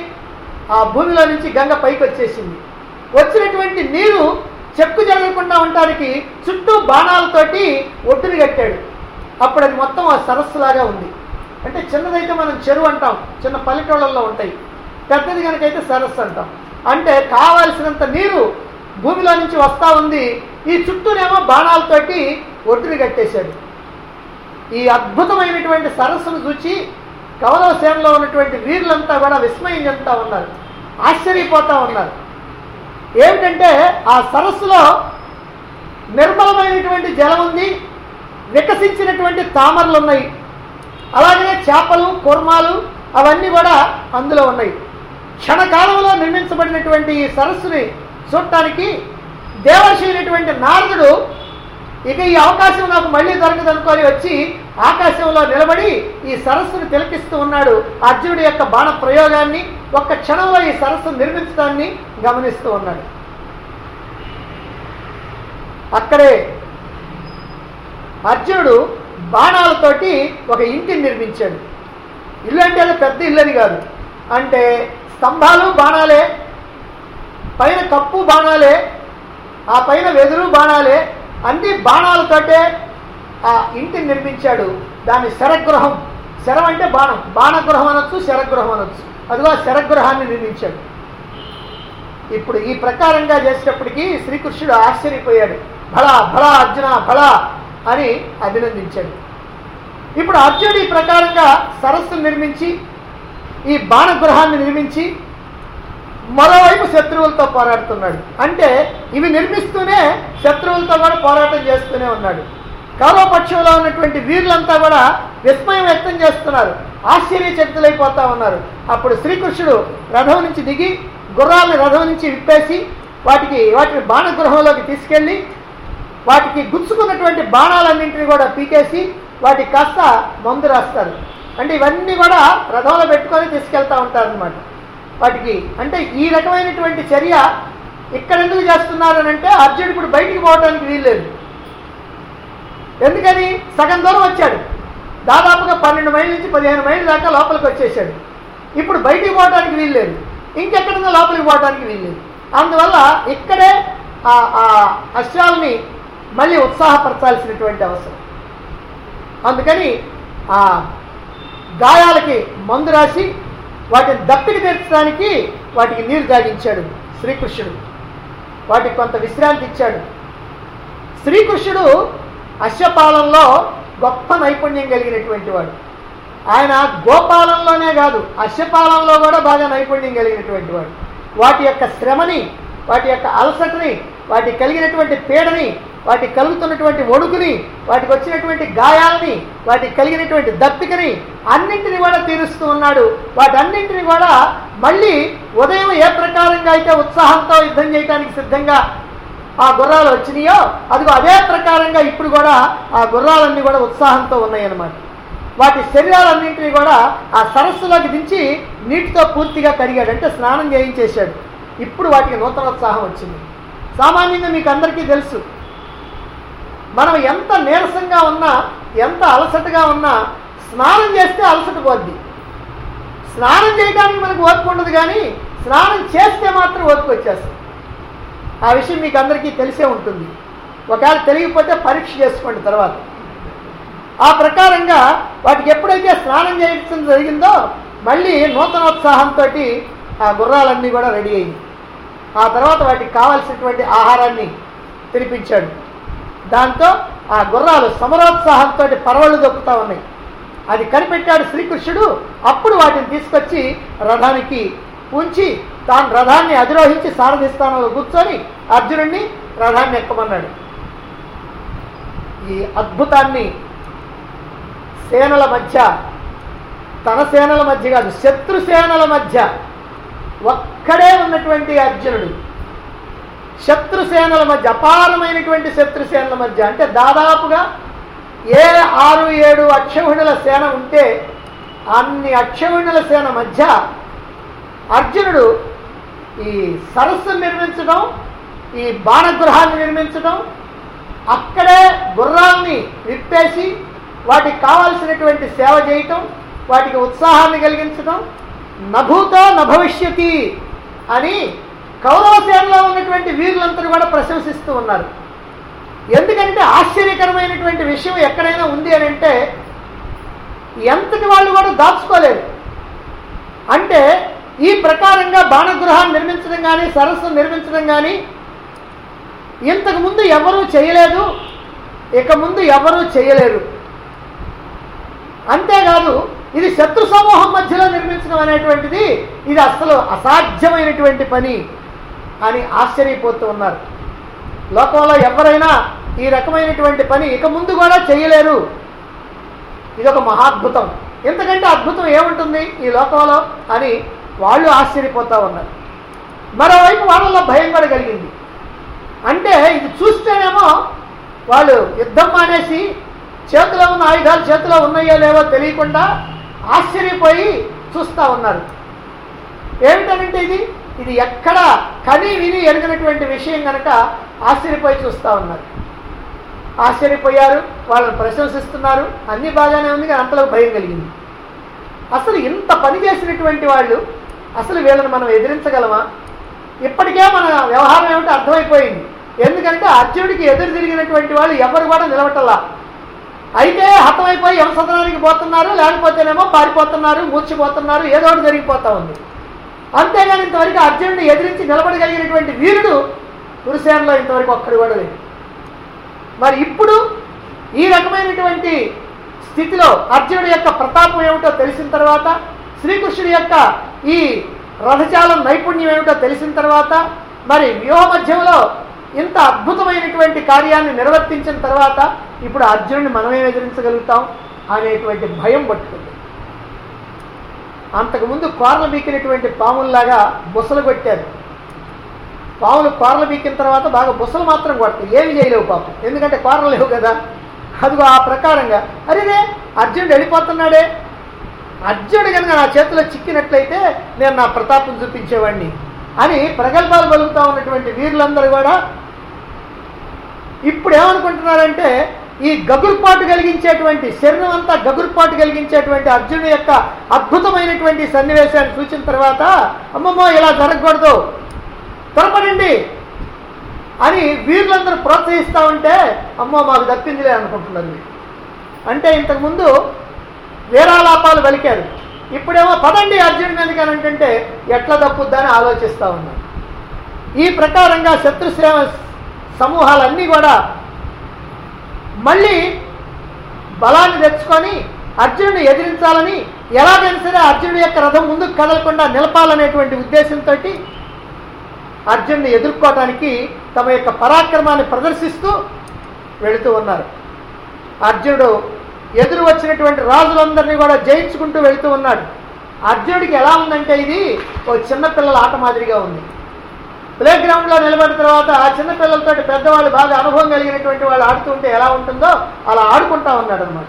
ఆ భూమిలో నుంచి గంగ పైకి వచ్చేసింది వచ్చినటువంటి నీరు చెక్కు జరగకుండా ఉండటానికి చుట్టూ బాణాలతోటి ఒడ్డుని కట్టాడు అప్పుడు అది మొత్తం ఆ సరస్సులాగా ఉంది అంటే చిన్నదైతే మనం చెరువు అంటాం చిన్న పల్లెటూళ్ళల్లో ఉంటాయి పెద్దది కనుకైతే సరస్సు అంటాం అంటే కావాల్సినంత నీరు భూమిలో నుంచి వస్తూ ఉంది ఈ చుట్టూనేమో బాణాలతోటి ఒడ్డుని కట్టేశాడు ఈ అద్భుతమైనటువంటి సరస్సును చూచి కౌరవ సేనలో ఉన్నటువంటి వీరులంతా కూడా విస్మయం చెందుతా ఉన్నారు ఆశ్చర్యపోతా ఉన్నారు ఏమిటంటే ఆ సరస్సులో నిర్మలమైనటువంటి జలం ఉంది వికసించినటువంటి తామరలు ఉన్నాయి అలాగే చేపలు కుర్మాలు అవన్నీ కూడా అందులో ఉన్నాయి క్షణకాలంలో నిర్మించబడినటువంటి ఈ సరస్సుని చూడటానికి దేవర్షి అయినటువంటి నారదుడు ఇక ఈ అవకాశం నాకు మళ్ళీ దొరకదు అనుకొని వచ్చి ఆకాశంలో నిలబడి ఈ సరస్సును తిలకిస్తూ ఉన్నాడు అర్జునుడి యొక్క బాణ ప్రయోగాన్ని ఒక్క క్షణంలో ఈ సరస్సును నిర్మించడాన్ని గమనిస్తూ ఉన్నాడు అక్కడే అర్జునుడు బాణాలతోటి ఒక ఇంటిని నిర్మించాడు ఇల్లు అంటే అది పెద్ద ఇల్లని కాదు అంటే స్తంభాలు బాణాలే పైన కప్పు బాణాలే ఆ పైన వెదురు బాణాలే అన్ని బాణాలతోటే ఆ ఇంటిని నిర్మించాడు దాని శరగృహం శరం అంటే బాణం బాణగృహం అనొచ్చు శరగృహం అనొచ్చు అదిగో ఆ శరగృహాన్ని నిర్మించాడు ఇప్పుడు ఈ ప్రకారంగా చేసేటప్పటికి శ్రీకృష్ణుడు ఆశ్చర్యపోయాడు భళా భళా అర్జున భళా అని అభినందించాడు ఇప్పుడు అర్జునుడు ఈ ప్రకారంగా సరస్సును నిర్మించి ఈ బాణగృహాన్ని నిర్మించి మరోవైపు శత్రువులతో పోరాడుతున్నాడు అంటే ఇవి నిర్మిస్తూనే శత్రువులతో కూడా పోరాటం చేస్తూనే ఉన్నాడు కౌరవపక్షంలో ఉన్నటువంటి వీరులంతా కూడా విస్మయం వ్యక్తం చేస్తున్నారు ఆశ్చర్యచకితులైపోతా ఉన్నారు అప్పుడు శ్రీకృష్ణుడు రథం నుంచి దిగి గుర్రాలను రథం నుంచి విప్పేసి వాటికి వాటిని బాణగృహంలోకి తీసుకెళ్ళి వాటికి గుచ్చుకున్నటువంటి బాణాలన్నింటినీ కూడా పీకేసి వాటికి కాస్త మందు రాస్తారు అంటే ఇవన్నీ కూడా రథంలో పెట్టుకొని తీసుకెళ్తా ఉంటారనమాట వాటికి అంటే ఈ రకమైనటువంటి చర్య ఇక్కడ ఎందుకు చేస్తున్నారు అని అంటే అర్జునుడు ఇప్పుడు బయటికి పోవడానికి వీల్లేదు ఎందుకని సగం దూరం వచ్చాడు దాదాపుగా పన్నెండు మైళ్ళ నుంచి పదిహేను మైళ్ళ దాకా లోపలికి వచ్చేసాడు ఇప్పుడు బయటికి పోవడానికి వీల్లేదు ఇంకెక్కడన్నా లోపలికి పోవడానికి వీల్లేదు అందువల్ల ఇక్కడే ఆ ఆ అశ్వాలని మళ్ళీ ఉత్సాహపరచాల్సినటువంటి అవసరం అందుకని ఆ గాయాలకి మందు రాసి వాటిని దప్పికి తీర్చడానికి వాటికి నీరు తాగించాడు శ్రీకృష్ణుడు వాటికి కొంత విశ్రాంతి ఇచ్చాడు శ్రీకృష్ణుడు అశ్వపాలంలో గొప్ప నైపుణ్యం కలిగినటువంటి వాడు ఆయన గోపాలంలోనే కాదు అశ్వపాలంలో కూడా బాగా నైపుణ్యం కలిగినటువంటి వాడు వాటి యొక్క శ్రమని వాటి యొక్క అలసటని వాటికి కలిగినటువంటి పీడని వాటికి కలుగుతున్నటువంటి ఒడుకుని వాటికి వచ్చినటువంటి గాయాలని వాటికి కలిగినటువంటి దప్పికని అన్నింటిని కూడా తీరుస్తూ ఉన్నాడు వాటన్నింటిని కూడా మళ్ళీ ఉదయం ఏ ప్రకారంగా అయితే ఉత్సాహంతో యుద్ధం చేయడానికి సిద్ధంగా ఆ గుర్రాలు వచ్చినాయో అదిగో అదే ప్రకారంగా ఇప్పుడు కూడా ఆ గుర్రాలన్నీ కూడా ఉత్సాహంతో ఉన్నాయన్నమాట వాటి శరీరాలన్నింటినీ కూడా ఆ సరస్సులోకి దించి నీటితో పూర్తిగా కడిగాడు అంటే స్నానం చేయించేశాడు ఇప్పుడు వాటికి నూతనోత్సాహం వచ్చింది సామాన్యంగా మీకు అందరికీ తెలుసు మనం ఎంత నీరసంగా ఉన్నా ఎంత అలసటగా ఉన్నా స్నానం చేస్తే అలసట పోద్ది స్నానం చేయడానికి మనకు ఓపిక ఉండదు కానీ స్నానం చేస్తే మాత్రం ఓపిక వచ్చేస్తుంది ఆ విషయం మీకు అందరికీ తెలిసే ఉంటుంది ఒకవేళ తెలియకపోతే పరీక్ష చేసుకోండి తర్వాత ఆ ప్రకారంగా వాటికి ఎప్పుడైతే స్నానం చేయించడం జరిగిందో మళ్ళీ నూతనోత్సాహంతో ఆ గుర్రాలన్నీ కూడా రెడీ అయింది ఆ తర్వాత వాటికి కావాల్సినటువంటి ఆహారాన్ని తినిపించాడు దాంతో ఆ గుర్రాలు సమరోత్సాహంతో పరవళ్ళు దొక్కుతా ఉన్నాయి అది కనిపెట్టాడు శ్రీకృష్ణుడు అప్పుడు వాటిని తీసుకొచ్చి రథానికి ఉంచి తాను రథాన్ని అధిరోహించి సారథిస్థానంలో కూర్చొని అర్జునుడిని రథాన్ని ఎక్కమన్నాడు ఈ అద్భుతాన్ని సేనల మధ్య తన సేనల మధ్య కాదు శత్రు సేనల మధ్య ఒక్కడే ఉన్నటువంటి అర్జునుడు శత్రుసేనల మధ్య అపారమైనటువంటి శత్రుసేనల మధ్య అంటే దాదాపుగా ఏ ఆరు ఏడు అక్షౌహిణుల సేన ఉంటే అన్ని అక్షౌహిణుల సేన మధ్య అర్జునుడు ఈ సరస్సును నిర్మించడం ఈ బాణగృహాన్ని నిర్మించడం అక్కడే గుర్రాల్ని విప్పేసి వాటికి కావాల్సినటువంటి సేవ చేయటం వాటికి ఉత్సాహాన్ని కలిగించడం నభూతో నభవిష్యతి అని కౌరవ సేనలో ఉన్నటువంటి వీరులందరూ కూడా ప్రశంసిస్తూ ఉన్నారు ఎందుకంటే ఆశ్చర్యకరమైనటువంటి విషయం ఎక్కడైనా ఉంది అని అంటే ఎంతటి వాళ్ళు కూడా దాచుకోలేరు అంటే ఈ ప్రకారంగా బాణగృహాన్ని నిర్మించడం కానీ సరస్సును నిర్మించడం కానీ ఇంతకు ముందు ఎవరూ చేయలేదు ఇక ముందు ఎవరూ చేయలేరు అంతేకాదు ఇది శత్రు సమూహం మధ్యలో నిర్మించడం అనేటువంటిది ఇది అసలు అసాధ్యమైనటువంటి పని అని ఆశ్చర్యపోతూ ఉన్నారు లోకంలో ఎవరైనా ఈ రకమైనటువంటి పని ఇక ముందు కూడా చేయలేరు ఇది ఒక మహాద్భుతం ఎందుకంటే అద్భుతం ఏముంటుంది ఈ లోకంలో అని వాళ్ళు ఆశ్చర్యపోతూ ఉన్నారు మరోవైపు వాళ్ళలో భయం కూడా కలిగింది అంటే ఇది చూస్తేనేమో వాళ్ళు యుద్ధం మానేసి చేతిలో ఉన్న ఆయుధాలు చేతిలో ఉన్నాయో లేవో తెలియకుండా ఆశ్చర్యపోయి చూస్తూ ఉన్నారు ఏమిటనంటే ఇది ఇది ఎక్కడ కని విని ఎరిగినటువంటి విషయం కనుక ఆశ్చర్యపోయి చూస్తూ ఉన్నారు ఆశ్చర్యపోయారు వాళ్ళని ప్రశంసిస్తున్నారు అన్ని బాగానే ఉంది కానీ అంతలో భయం కలిగింది అసలు ఇంత పని చేసినటువంటి వాళ్ళు అసలు వీళ్ళని మనం ఎదిరించగలమా ఇప్పటికే మన వ్యవహారం ఏమిటో అర్థమైపోయింది ఎందుకంటే అర్జునుడికి ఎదురు తిరిగినటువంటి వాళ్ళు ఎవరు కూడా నిలబట్టలా అయితే హతమైపోయి యమసదనానికి పోతున్నారు లేకపోతేనేమో పారిపోతున్నారు మూర్చిపోతున్నారు ఏదో ఒకటి జరిగిపోతా ఉంది అంతేగాని ఇంతవరకు అర్జునుడిని ఎదిరించి నిలబడగలిగినటువంటి వీరుడు కురుసేనలో ఇంతవరకు ఒక్కడు కూడా లేదు మరి ఇప్పుడు ఈ రకమైనటువంటి స్థితిలో అర్జునుడి యొక్క ప్రతాపం ఏమిటో తెలిసిన తర్వాత శ్రీకృష్ణుడి యొక్క ఈ రథచాలం నైపుణ్యం ఏమిటో తెలిసిన తర్వాత మరి వ్యూహ మధ్యంలో ఇంత అద్భుతమైనటువంటి కార్యాన్ని నిర్వర్తించిన తర్వాత ఇప్పుడు అర్జునుడిని మనమే ఎదిరించగలుగుతాం అనేటువంటి భయం పట్టుకుంది అంతకుముందు కోరలు బీకినటువంటి పాముల్లాగా బుసలు కొట్టారు పాములు కోరలు బీకిన తర్వాత బాగా బుసలు మాత్రం కొడతాయి ఏమి చేయలేవు పాపం ఎందుకంటే కోరలు లేవు కదా అదిగో ఆ ప్రకారంగా అరేరే అర్జునుడు వెళ్ళిపోతున్నాడే అర్జునుడు కనుక నా చేతిలో చిక్కినట్లయితే నేను నా ప్రతాపం చూపించేవాడిని అని ప్రగల్భాలు పలుకుతా ఉన్నటువంటి వీరులందరూ కూడా ఇప్పుడు ఏమనుకుంటున్నారంటే ఈ గగుర్పాటు కలిగించేటువంటి శరీరం అంతా గగుర్పాటు కలిగించేటువంటి అర్జునుడి యొక్క అద్భుతమైనటువంటి సన్నివేశాన్ని చూసిన తర్వాత అమ్మమ్మో ఇలా జరగకూడదు త్వరపడండి అని వీరులందరూ ప్రోత్సహిస్తూ ఉంటే అమ్మో మాకు దప్పిందిలే అనుకుంటున్నారు వీళ్ళు. అంటే ఇంతకుముందు వీరాలాపాలు పలికారు ఇప్పుడేమో పదండి అర్జునుడు ఎందుకని అంటే ఎట్లా తప్పుద్దని ఆలోచిస్తూ ఉన్నారు ఈ ప్రకారంగా శత్రుశ్రేమ సమూహాలన్నీ కూడా మళ్ళీ బలాన్ని తెచ్చుకొని అర్జునుడిని ఎదిరించాలని ఎలాగైనా సరే అర్జునుడి యొక్క రథం ముందుకు కదలకుండా నిలపాలనేటువంటి ఉద్దేశంతో అర్జునుడిని ఎదుర్కోవటానికి తమ యొక్క పరాక్రమాన్ని ప్రదర్శిస్తూ వెళుతూ ఉన్నారు అర్జునుడు ఎదురు వచ్చినటువంటి రాజులందరినీ కూడా జయించుకుంటూ వెళుతూ ఉన్నాడు అర్జునుడికి ఎలా ఉందంటే ఇది ఓ చిన్న పిల్లల ఆట మాదిరిగా ఉంది ప్లే గ్రౌండ్లో నిలబడిన తర్వాత ఆ చిన్న పిల్లలతో పెద్దవాళ్ళు బాగా అనుభవం కలిగినటువంటి వాళ్ళు ఆడుతుంటే ఎలా ఉంటుందో అలా ఆడుకుంటా ఉన్నాడు అనమాట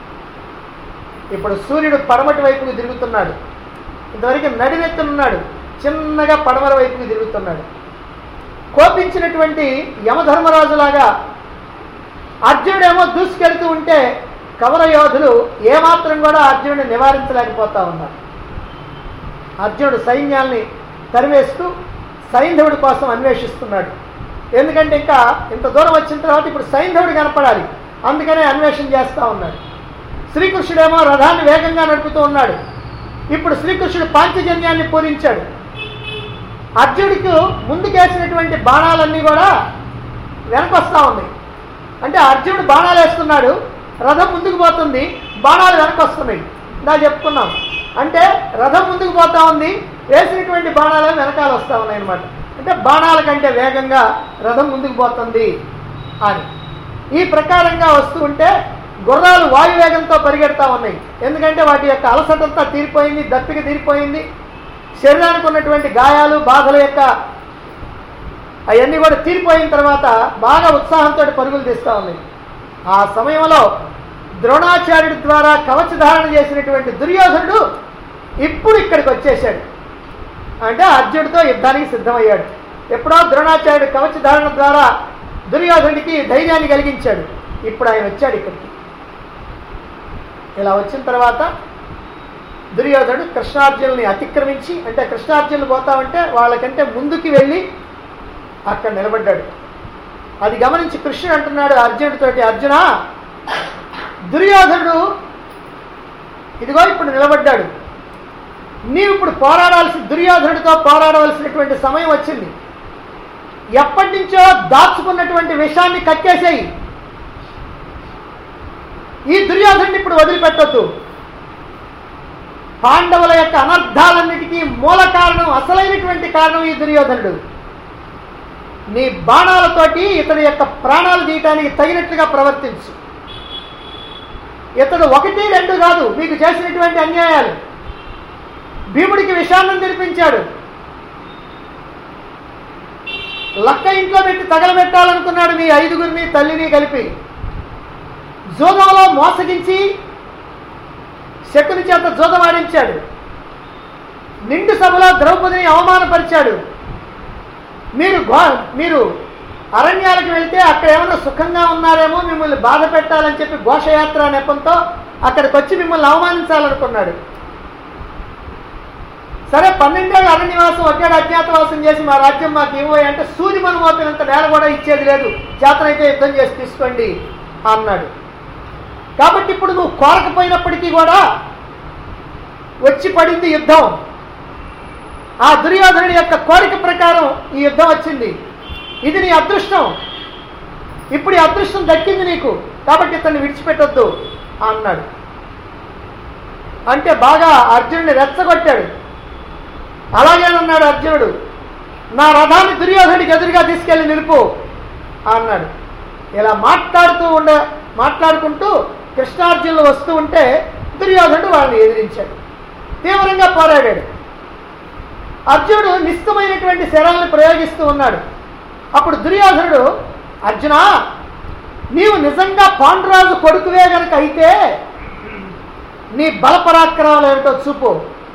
ఇప్పుడు సూర్యుడు పడమటి వైపుకు తిరుగుతున్నాడు ఇంతవరకు నడినెత్తునున్నాడు చిన్నగా పడమర వైపుకు తిరుగుతున్నాడు కోపించినటువంటి యమధర్మరాజులాగా అర్జునుడేమో దూసుకెళ్తూ ఉంటే కవర యోధులు ఏమాత్రం కూడా అర్జునుడిని నివారించలేకపోతా ఉన్నారు అర్జునుడు సైన్యాల్ని తరివేస్తూ సైంధవుడి కోసం అన్వేషిస్తున్నాడు ఎందుకంటే ఇంకా ఇంత దూరం వచ్చిన తర్వాత ఇప్పుడు సైంధవుడు కనపడాలి అందుకనే అన్వేషణ చేస్తూ ఉన్నాడు శ్రీకృష్ణుడేమో రథాన్ని వేగంగా నడుపుతూ ఉన్నాడు ఇప్పుడు శ్రీకృష్ణుడు పాంచజన్యాన్ని పూరించాడు అర్జునుడికి ముందుకేసినటువంటి బాణాలన్నీ కూడా వెనకొస్తా ఉన్నాయి అంటే అర్జునుడు బాణాలు వేస్తున్నాడు రథం ముందుకు పోతుంది బాణాలు వెనకొస్తున్నాయి ఇందా చెప్పుకున్నాం అంటే రథం ముందుకు పోతా ఉంది వేసినటువంటి బాణాలు వెనకాల వస్తూ ఉన్నాయి అనమాట అంటే బాణాల కంటే వేగంగా రథం ముందుకు పోతుంది అని ఈ ప్రకారంగా వస్తూ ఉంటే గుర్రాలు వాయువేగంతో పరిగెడతా ఉన్నాయి ఎందుకంటే వాటి యొక్క అలసటంతా తీరిపోయింది దప్పిక తీరిపోయింది శరీరానికి ఉన్నటువంటి గాయాలు బాధల యొక్క అవన్నీ కూడా తీరిపోయిన తర్వాత బాగా ఉత్సాహంతో పరుగులు తీస్తూ ఉన్నాయి ఆ సమయంలో ద్రోణాచార్యుడి ద్వారా కవచ ధారణ చేసినటువంటి దుర్యోధనుడు ఇప్పుడు ఇక్కడికి వచ్చేసాడు అంటే అర్జునుడితో యుద్ధానికి సిద్ధమయ్యాడు ఎప్పుడో ద్రోణాచార్యుడు కవచ ధారణ ద్వారా దుర్యోధనుడికి ధైర్యాన్ని కలిగించాడు ఇప్పుడు ఆయన వచ్చాడు ఇక్కడికి ఇలా వచ్చిన తర్వాత దుర్యోధనుడు కృష్ణార్జునుల్ని అతిక్రమించి అంటే కృష్ణార్జునులు పోతామంటే వాళ్ళకంటే ముందుకి వెళ్ళి అక్కడ నిలబడ్డాడు అది గమనించి కృష్ణుడు అంటున్నాడు అర్జునుడితోటి అర్జున దుర్యోధనుడు ఇదిగో ఇప్పుడు నిలబడ్డాడు నీవు ఇప్పుడు పోరాడాల్సి దుర్యోధనుడితో పోరాడవలసినటువంటి సమయం వచ్చింది ఎప్పటి నుంచో దాచుకున్నటువంటి విషాన్ని కక్కేసేయి ఈ దుర్యోధనుడిని ఇప్పుడు వదిలిపెట్టొద్దు పాండవుల యొక్క అనర్థాలన్నిటికీ మూల కారణం అసలైనటువంటి కారణం ఈ దుర్యోధనుడు నీ బాణాలతోటి ఇతడి యొక్క ప్రాణాలు తీయటానికి తగినట్లుగా ప్రవర్తించు ఇతడు ఒకటి రెండు కాదు మీకు చేసినటువంటి అన్యాయాలు భీముడికి విషాన్నం తినిపించాడు లక్క ఇంట్లో పెట్టి తగలబెట్టాలనుకున్నాడు మీ ఐదుగురిని తల్లిని కలిపి జూదంలో మోసగించి శకుని చేత జూదం ఆడించాడు నిండు సభలో ద్రౌపదిని అవమానపరిచాడు మీరు గో మీరు అరణ్యాలకు వెళ్తే అక్కడ ఏమన్నా సుఖంగా ఉన్నారేమో మిమ్మల్ని బాధ పెట్టాలని చెప్పి ఘోషయాత్ర నెపంతో అక్కడికి వచ్చి మిమ్మల్ని అవమానించాలనుకున్నాడు సరే పన్నెండేళ్ళు అరణ్యవాసం ఒకేడు అజ్ఞాతవాసం చేసి మా రాజ్యం మాకు ఇవ్వయి అంటే సూర్యమను మోపినంత నేల కూడా ఇచ్చేది లేదు చేతనైతే యుద్ధం చేసి తీసుకోండి అన్నాడు కాబట్టి ఇప్పుడు నువ్వు కోరకపోయినప్పటికీ కూడా వచ్చి పడింది యుద్ధం ఆ దుర్యోధనుడి యొక్క కోరిక ప్రకారం ఈ యుద్ధం వచ్చింది ఇది నీ అదృష్టం ఇప్పుడు ఈ అదృష్టం దక్కింది నీకు కాబట్టి ఇతన్ని విడిచిపెట్టొద్దు అన్నాడు అంటే బాగా అర్జునుడిని రెచ్చగొట్టాడు అలాగేనన్నాడు అర్జునుడు నా రథాన్ని దుర్యోధనుడికి ఎదురుగా తీసుకెళ్లి నిలుపు అన్నాడు ఇలా మాట్లాడుతూ ఉండ మాట్లాడుకుంటూ కృష్ణార్జునులు వస్తూ ఉంటే దుర్యోధనుడు వాళ్ళని ఎదిరించాడు తీవ్రంగా పోరాడాడు అర్జునుడు నిశ్చితమైనటువంటి శరాలను ప్రయోగిస్తూ ఉన్నాడు అప్పుడు దుర్యోధనుడు అర్జున నీవు నిజంగా పాండురాజు కొడుకువే గనక అయితే నీ బలపరాక్రమాలు ఏమిటో చూపు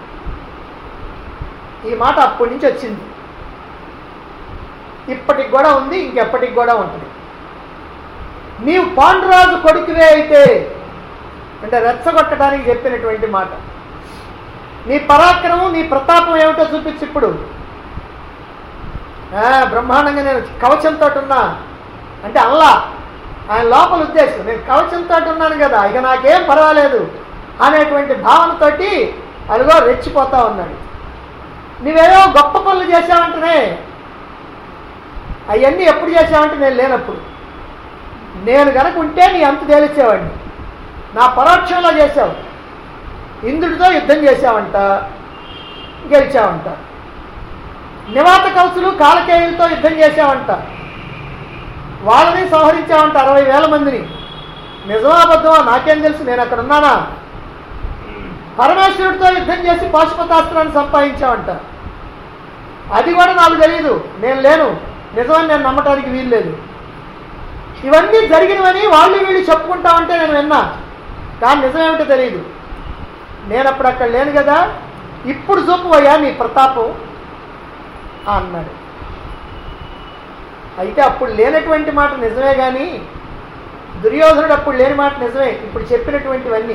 ఈ మాట అప్పటి నుంచి వచ్చింది ఇప్పటికి కూడా ఉంది ఇంకెప్పటికి కూడా ఉంటుంది నీవు పాండురాజు కొడుకువే అయితే అంటే రెచ్చగొట్టడానికి చెప్పినటువంటి మాట నీ పరాక్రమం నీ ప్రతాపం ఏమిటో చూపించు ఇప్పుడు ఆ, బ్రహ్మాండంగా నేను కవచంతో ఉన్నా అంటే అల్లా ఆయన లోపల ఉద్దేశం నేను కవచంతో ఉన్నాను కదా ఇక నాకేం పర్వాలేదు అనేటువంటి భావనతోటి అదిగో రెచ్చిపోతా ఉన్నాడు నువ్వేవో గొప్ప పనులు చేసావంటనే అవన్నీ ఎప్పుడు చేసావంటే నేను లేనప్పుడు నేను గనక ఉంటే నీ అంత తేలిచ్చేవాడిని నా పరోక్షంలో చేసావు ఇంద్రుడితో యుద్ధం చేశావంట గెలిచావంట నివాత కవసులు కాలకేయులతో యుద్ధం చేశావంట వాళ్ళని సంహరించావంట అరవై వేల మందిని నిజమా అబద్ధమా నాకేం తెలుసు నేను అక్కడ ఉన్నానా పరమేశ్వరుడితో యుద్ధం చేసి పాశుపతాస్త్రాన్ని సంపాదించావంట అది కూడా నాకు తెలియదు నేను లేను నిజమని నేను నమ్మటానికి వీల్లేదు ఇవన్నీ జరిగినవని వాళ్ళు వీళ్ళు చెప్పుకుంటా ఉంటే నేను విన్నా కానీ నిజమేమిటో తెలియదు నేను అప్పుడు అక్కడ లేను కదా ఇప్పుడు చూపువయ్యా నీ ప్రతాపం అన్నాడు అయితే అప్పుడు లేనటువంటి మాట నిజమే కానీ దుర్యోధనుడు అప్పుడు లేని మాట నిజమే ఇప్పుడు చెప్పినటువంటివన్నీ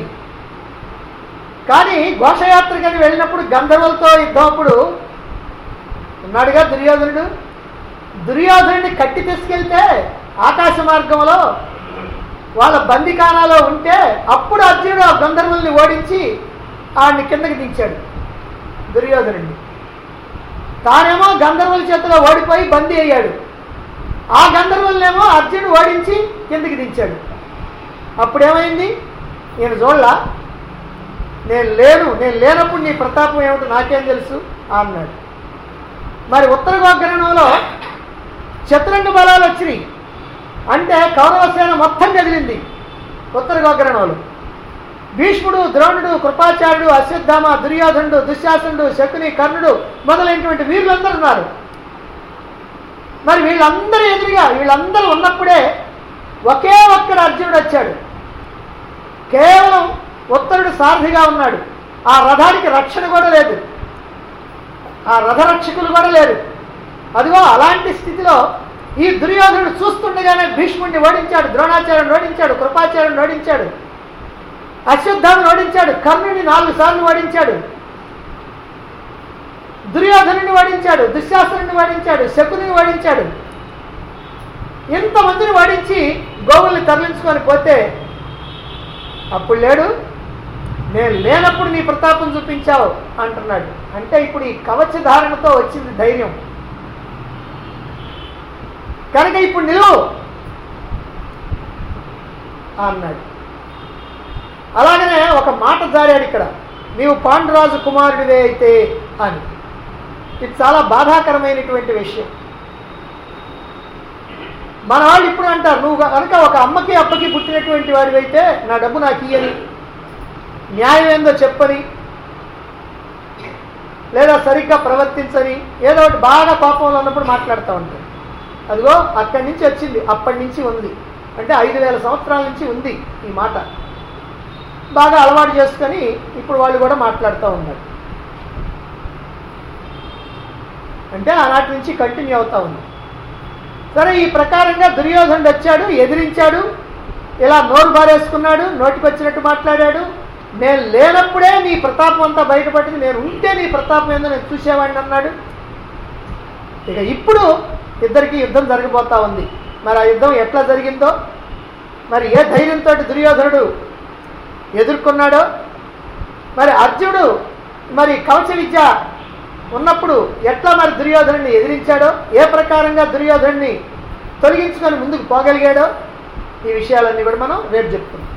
కానీ ఘోషయాత్రకని వెళ్ళినప్పుడు గంధర్వులతో యుద్ధం అప్పుడు ఉన్నాడుగా దుర్యోధనుడు దుర్యోధనుడిని కట్టి తీసుకెళ్తే ఆకాశ మార్గంలో వాళ్ళ బందికానాలో ఉంటే అప్పుడు అర్జునుడు ఆ గంధర్వుల్ని ఓడించి ఆడిని కిందకి దించాడు దుర్యోధనుడిని తానేమో గంధర్వుల చేతిలో ఓడిపోయి బందీ అయ్యాడు ఆ గంధర్వులనేమో అర్జునుడు ఓడించి కిందకి దించాడు అప్పుడేమైంది నేను చూడలా నేను లేను నేను లేనప్పుడు నీ ప్రతాపం ఏమిటో నాకేం తెలుసు అన్నాడు మరి ఉత్తర గోగ్రహణంలో చతురంగ బలాలు వచ్చినాయి అంటే కౌరవసేన మొత్తం కదిలింది ఉత్తర గోగ్రహణంలో భీష్ముడు ద్రోణుడు కృపాచార్యుడు అశ్వత్థామ దుర్యోధనుడు దుశ్శాసనుడు శకుని కర్ణుడు మొదలైనటువంటి వీరులందరూ ఉన్నారు మరి వీళ్ళందరూ ఎదురుగా వీళ్ళందరూ ఉన్నప్పుడే ఒకే ఒక్కడు అర్జునుడు వచ్చాడు కేవలం ఉత్తరుడు సారథిగా ఉన్నాడు ఆ రథానికి రక్షణ కూడా లేదు ఆ రథరక్షకులు కూడా లేరు అదిగో అలాంటి స్థితిలో ఈ దుర్యోధనుడు చూస్తుండగానే భీష్ముడిని ఓడించాడు ద్రోణాచార్యుని ఓడించాడు కృపాచార్యుని ఓడించాడు అశ్వత్థాన్ని ఓడించాడు కర్ణుని నాలుగు సార్లు ఓడించాడు దుర్యోధనుని ఓడించాడు దుశ్శాసనుని ఓడించాడు శకుని ఓడించాడు ఇంతమందిని ఓడించి గోవుల్ని తరలించుకొని పోతే అప్పుడు లేడు నేను లేనప్పుడు నీ ప్రతాపం చూపించావు అంటున్నాడు అంటే ఇప్పుడు ఈ కవచ ధారణతో వచ్చింది ధైర్యం కనుక ఇప్పుడు నిలువు అన్నాడు అలాగనే ఒక మాట జారాడు ఇక్కడ నీవు పాండురాజు కుమారుడివే అయితే అని ఇది చాలా బాధాకరమైనటువంటి విషయం మన వాళ్ళు ఇప్పుడు అంటారు నువ్వు కనుక ఒక అమ్మకి అప్పకి పుట్టినటువంటి వాడివైతే నా డబ్బు నాకు ఇయ్యని న్యాయం ఏందో చెప్పని లేదా సరిగ్గా ప్రవర్తించని ఏదో ఒకటి బాగా కోపంలో ఉన్నప్పుడు మాట్లాడుతూ ఉంటారు అదిగో అక్కడి నుంచి వచ్చింది అప్పటి నుంచి ఉంది అంటే ఐదు వేల సంవత్సరాల నుంచి ఉంది ఈ మాట బాగా అలవాటు చేసుకొని ఇప్పుడు వాళ్ళు కూడా మాట్లాడుతూ ఉన్నారు అంటే ఆనాటి నుంచి కంటిన్యూ అవుతా ఉంది సరే ఈ ప్రకారంగా దుర్యోధనుడు వచ్చాడు ఎదిరించాడు ఇలా నోరు బారేసుకున్నాడు నోటికి వచ్చినట్టు మాట్లాడాడు నేను లేనప్పుడే నీ ప్రతాపం అంతా బయటపడింది నేను ఉంటే నీ ప్రతాపం ఏందో నేను చూసేవాడిని అన్నాడు ఇక ఇప్పుడు ఇద్దరికి యుద్ధం జరగబోతా ఉంది మరి ఆ యుద్ధం ఎట్లా జరిగిందో మరి ఏ ధైర్యంతో దుర్యోధనుడు ఎదుర్కొన్నాడో మరి అర్జునుడు మరి కవచ విద్య ఉన్నప్పుడు ఎట్లా మరి దుర్యోధనుడిని ఎదిరించాడో ఏ ప్రకారంగా దుర్యోధనుడిని తొలగించుకొని ముందుకు పోగలిగాడో ఈ విషయాలన్నీ కూడా మనం రేపు చెప్పుకుందాం